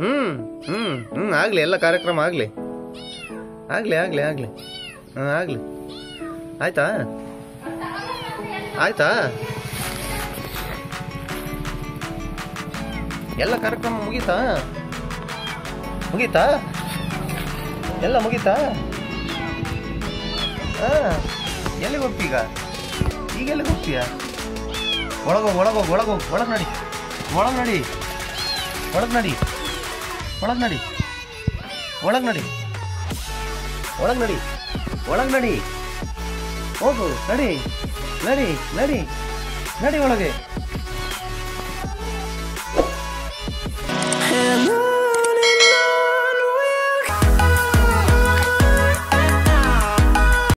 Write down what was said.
ಹ್ಮ್ ಹ್ಮ್ ಹ್ಮ್ ಆಗ್ಲಿ ಎಲ್ಲ ಕಾರ್ಯಕ್ರಮ ಆಗ್ಲಿ ಆಗ್ಲಿ ಆಗ್ಲಿ ಆಗ್ಲಿ ಹ್ಮ್ ಆಗ್ಲಿ ಆಯ್ತಾ ಆಯ್ತಾ ಎಲ್ಲ ಕಾರ್ಯಕ್ರಮ ಮುಗೀತಾ ಮುಗೀತಾ ಎಲ್ಲ ಮುಗೀತಾ ಹಾ ಎಲ್ಲಿಗೆ ಹೋಗ್ತೀಗ ಈಗ ಎಲ್ಲಿಗೆ ಹೋಗ್ತೀಯ ಒಳಗೋಗಿ ಒಳಗೋಗಿ ಒಳಗೋಗಿ ಒಳಗೆ ನಡಿ ಒಳಗೆ ನಡಿ ಒಳಗೆ ನಡಿ ಒಳಗೆ ನಡಿ ಒಳಗೆ ನಡಿ ಒಳಗೆ ನಡಿ ಒಳಗೆ ನಡಿ ಹೋಗು ನಡಿ ನಡಿ ನಡಿ ನಡಿ ಒಳಗೆ